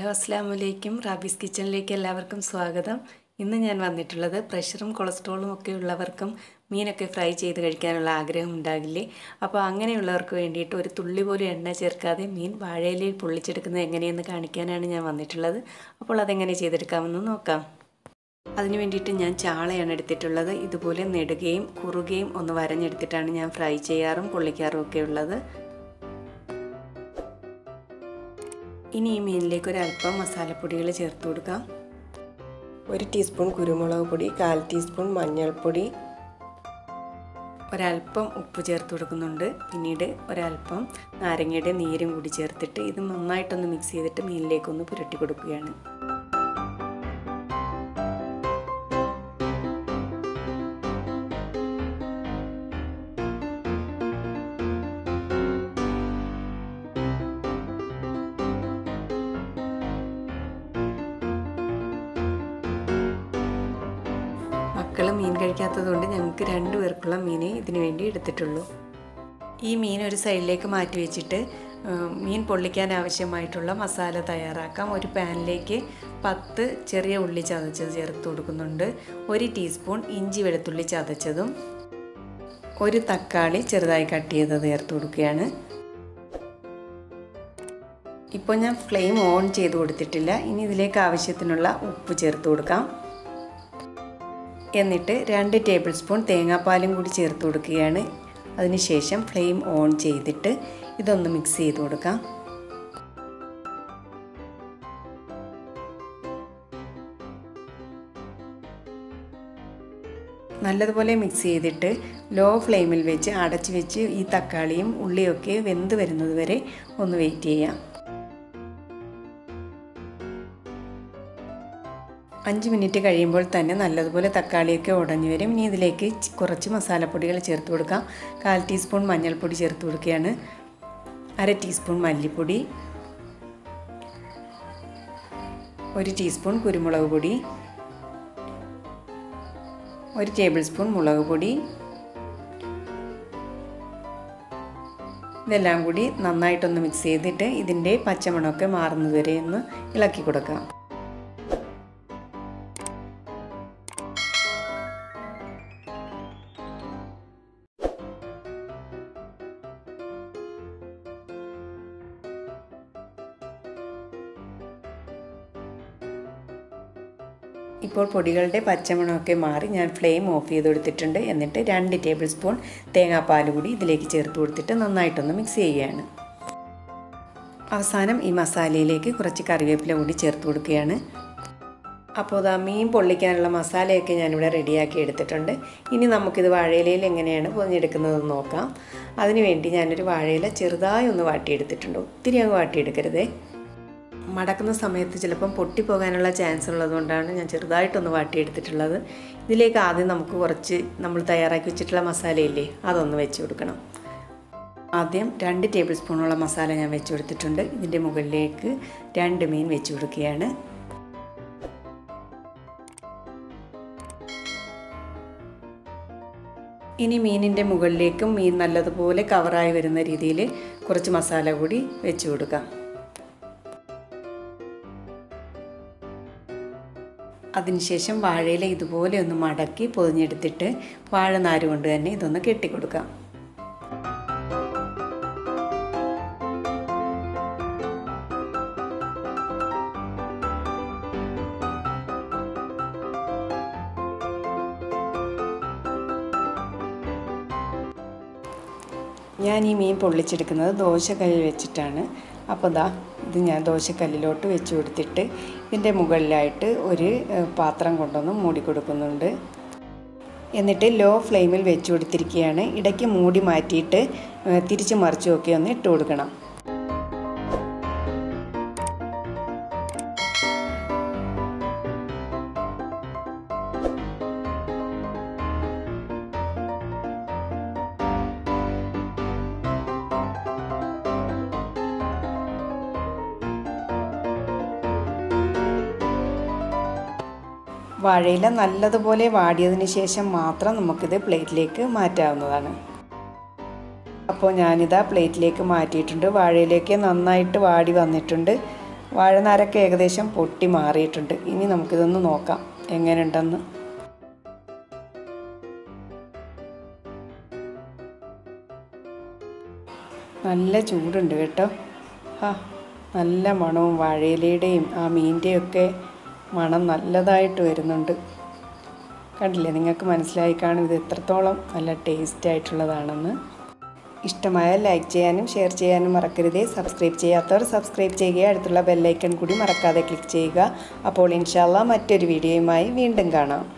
hello അസ്സാം വലൈക്കും rabies കിച്ചണിലേക്ക് എല്ലാവർക്കും സ്വാഗതം ഇന്ന് ഞാൻ വന്നിട്ടുള്ളത് പ്രഷറും കൊളസ്ട്രോളും ഒക്കെ ഉള്ളവർക്കും മീനൊക്കെ ഫ്രൈ ചെയ്ത് കഴിക്കാനുള്ള ആഗ്രഹം ഉണ്ടാകില്ലേ അപ്പോൾ അങ്ങനെയുള്ളവർക്ക് വേണ്ടിയിട്ട് ഒരു തുള്ളി പോലും എണ്ണ ചേർക്കാതെ മീൻ വാഴയിലയിൽ പൊള്ളിച്ചെടുക്കുന്നത് എങ്ങനെയെന്ന് കാണിക്കാനാണ് ഞാൻ വന്നിട്ടുള്ളത് അപ്പോൾ അതെങ്ങനെ ചെയ്തെടുക്കാമെന്ന് നോക്കാം അതിന് വേണ്ടിയിട്ട് ഞാൻ ചാളയാണ് എടുത്തിട്ടുള്ളത് ഇതുപോലെ നെടുകയും കുറുകയും ഒന്ന് വരഞ്ഞെടുത്തിട്ടാണ് ഞാൻ ഫ്രൈ ചെയ്യാറും പൊള്ളിക്കാറും ഒക്കെ ഉള്ളത് ഇനി ഈ മീനിലേക്ക് ഒരു അല്പം മസാലപ്പൊടികൾ ചേർത്ത് കൊടുക്കാം ഒരു ടീസ്പൂൺ കുരുമുളക് പൊടി കാൽ ടീസ്പൂൺ മഞ്ഞൾപ്പൊടി ഒരല്പം ഉപ്പ് ചേർത്ത് കൊടുക്കുന്നുണ്ട് പിന്നീട് ഒരല്പം നാരങ്ങയുടെ നീരും കൂടി ചേർത്തിട്ട് ഇത് നന്നായിട്ടൊന്ന് മിക്സ് ചെയ്തിട്ട് മീനിലേക്കൊന്ന് പുരട്ടി കൊടുക്കുകയാണ് മക്കൾ മീൻ കഴിക്കാത്തതുകൊണ്ട് ഞങ്ങൾക്ക് രണ്ട് പേർക്കുള്ള മീനേ ഇതിനു വേണ്ടി എടുത്തിട്ടുള്ളൂ ഈ മീൻ ഒരു സൈഡിലേക്ക് മാറ്റി വെച്ചിട്ട് മീൻ പൊള്ളിക്കാൻ ആവശ്യമായിട്ടുള്ള മസാല തയ്യാറാക്കാം ഒരു പാനിലേക്ക് പത്ത് ചെറിയ ഉള്ളി ചതച്ചത് ചേർത്ത് കൊടുക്കുന്നുണ്ട് ഒരു ടീസ്പൂൺ ഇഞ്ചി വെളുത്തുള്ളി ചതച്ചതും ഒരു തക്കാളി ചെറുതായി കട്ട് ചെയ്തത് ചേർത്ത് കൊടുക്കുകയാണ് ഇപ്പോൾ ഞാൻ ഫ്ലെയിം ഓൺ ചെയ്ത് കൊടുത്തിട്ടില്ല ഇനി ഇതിലേക്ക് ആവശ്യത്തിനുള്ള ഉപ്പ് ചേർത്ത് കൊടുക്കാം എന്നിട്ട് രണ്ട് ടേബിൾ സ്പൂൺ തേങ്ങാപ്പാലും കൂടി ചേർത്ത് കൊടുക്കുകയാണ് അതിനുശേഷം ഫ്ലെയിം ഓൺ ചെയ്തിട്ട് ഇതൊന്ന് മിക്സ് ചെയ്ത് കൊടുക്കാം നല്ലതുപോലെ മിക്സ് ചെയ്തിട്ട് ലോ ഫ്ലെയിമിൽ വെച്ച് അടച്ച് വെച്ച് ഈ തക്കാളിയും ഉള്ളിയൊക്കെ വെന്ത് വരുന്നത് വരെ ഒന്ന് വെയിറ്റ് ചെയ്യാം അഞ്ച് മിനിറ്റ് കഴിയുമ്പോൾ തന്നെ നല്ലതുപോലെ തക്കാളിയൊക്കെ ഉടഞ്ഞു വരും ഇനി ഇതിലേക്ക് കുറച്ച് മസാലപ്പൊടികൾ ചേർത്ത് കൊടുക്കാം കാൽ ടീസ്പൂൺ മഞ്ഞൾപ്പൊടി ചേർത്ത് കൊടുക്കുകയാണ് അര ടീസ്പൂൺ മല്ലിപ്പൊടി ഒരു ടീസ്പൂൺ കുരുമുളക് പൊടി ഒരു ടേബിൾ സ്പൂൺ മുളക് പൊടി ഇതെല്ലാം കൂടി നന്നായിട്ടൊന്ന് മിക്സ് ചെയ്തിട്ട് ഇതിൻ്റെ പച്ചമണമൊക്കെ മാറുന്നത് വരെ ഒന്ന് ഇളക്കി കൊടുക്കാം ഇപ്പോൾ പൊടികളുടെ പച്ചമണമൊക്കെ മാറി ഞാൻ ഫ്ലെയിം ഓഫ് ചെയ്ത് കൊടുത്തിട്ടുണ്ട് എന്നിട്ട് രണ്ട് ടേബിൾ സ്പൂൺ തേങ്ങാപ്പാൽ കൂടി ഇതിലേക്ക് ചേർത്ത് കൊടുത്തിട്ട് നന്നായിട്ടൊന്ന് മിക്സ് ചെയ്യുകയാണ് അവസാനം ഈ മസാലയിലേക്ക് കുറച്ച് കറിവേപ്പില കൂടി ചേർത്ത് കൊടുക്കുകയാണ് അപ്പോൾ ഇതാ മീൻ പൊള്ളിക്കാനുള്ള മസാലയൊക്കെ ഞാനിവിടെ റെഡിയാക്കി എടുത്തിട്ടുണ്ട് ഇനി നമുക്കിത് വാഴയിലയിൽ എങ്ങനെയാണ് പൊതിഞ്ഞെടുക്കുന്നതെന്ന് നോക്കാം അതിനുവേണ്ടി ഞാനൊരു വാഴയില ചെറുതായി ഒന്ന് വാട്ടിയെടുത്തിട്ടുണ്ട് ഒത്തിരി അങ്ങ് വാട്ടിയെടുക്കരുതേ മടക്കുന്ന സമയത്ത് ചിലപ്പം പൊട്ടിപ്പോകാനുള്ള ചാൻസ് ഉള്ളതുകൊണ്ടാണ് ഞാൻ ചെറുതായിട്ടൊന്ന് വാട്ടിയെടുത്തിട്ടുള്ളത് ഇതിലേക്ക് ആദ്യം നമുക്ക് കുറച്ച് നമ്മൾ തയ്യാറാക്കി വെച്ചിട്ടുള്ള മസാലയില്ലേ അതൊന്ന് വെച്ച് കൊടുക്കണം ആദ്യം രണ്ട് ടേബിൾ സ്പൂണോളം മസാല ഞാൻ വെച്ച് കൊടുത്തിട്ടുണ്ട് ഇതിൻ്റെ മുകളിലേക്ക് രണ്ട് മീൻ വെച്ച് കൊടുക്കുകയാണ് ഇനി മീനിൻ്റെ മുകളിലേക്കും മീൻ നല്ലതുപോലെ കവറായി വരുന്ന രീതിയിൽ കുറച്ച് മസാല കൂടി വെച്ച് കൊടുക്കാം അതിനുശേഷം വാഴയില ഇതുപോലെ ഒന്ന് മടക്കി പൊതിഞ്ഞെടുത്തിട്ട് വാഴനാര് കൊണ്ട് തന്നെ ഇതൊന്ന് കെട്ടിക്കൊടുക്കാം ഞാൻ ഈ മീൻ പൊള്ളിച്ചെടുക്കുന്നത് ദോശക്കല്ലിൽ വെച്ചിട്ടാണ് അപ്പോൾ ദാ ഇത് ഞാൻ ദോശക്കല്ലിലോട്ട് വെച്ച് കൊടുത്തിട്ട് ഇതിൻ്റെ മുകളിലായിട്ട് ഒരു പാത്രം കൊണ്ടൊന്ന് മൂടി കൊടുക്കുന്നുണ്ട് എന്നിട്ട് ലോ ഫ്ലെയിമിൽ വെച്ച് കൊടുത്തിരിക്കുകയാണ് ഇടയ്ക്ക് മൂടി മാറ്റിയിട്ട് തിരിച്ച് മറിച്ചുമൊക്കെ ഒന്ന് ഇട്ട് കൊടുക്കണം വാഴയില നല്ലതുപോലെ വാടിയതിന് ശേഷം മാത്രം നമുക്കിത് പ്ലേറ്റിലേക്ക് മാറ്റാവുന്നതാണ് അപ്പോൾ ഞാനിതാ പ്ലേറ്റിലേക്ക് മാറ്റിയിട്ടുണ്ട് വാഴയിലേക്ക് നന്നായിട്ട് വാടി വന്നിട്ടുണ്ട് വാഴനാരൊക്കെ ഏകദേശം പൊട്ടി മാറിയിട്ടുണ്ട് ഇനി നമുക്കിതൊന്ന് നോക്കാം എങ്ങനെയുണ്ടെന്ന് നല്ല ചൂടുണ്ട് കേട്ടോ ആ നല്ല മണവും വാഴയിലയുടെയും ആ മീൻ്റെയും ഒക്കെ മണം നല്ലതായിട്ട് വരുന്നുണ്ട് കണ്ടില്ലേ നിങ്ങൾക്ക് മനസ്സിലായി കാണും ഇത് എത്രത്തോളം നല്ല ടേസ്റ്റ് ആയിട്ടുള്ളതാണെന്ന് ഇഷ്ടമായാൽ ലൈക്ക് ചെയ്യാനും ഷെയർ ചെയ്യാനും മറക്കരുതേ സബ്സ്ക്രൈബ് ചെയ്യാത്തവർ സബ്സ്ക്രൈബ് ചെയ്യുക അടുത്തുള്ള ബെല്ലൈക്കൺ കൂടി മറക്കാതെ ക്ലിക്ക് ചെയ്യുക അപ്പോൾ ഇൻഷാല്ല മറ്റൊരു വീഡിയോയുമായി വീണ്ടും കാണാം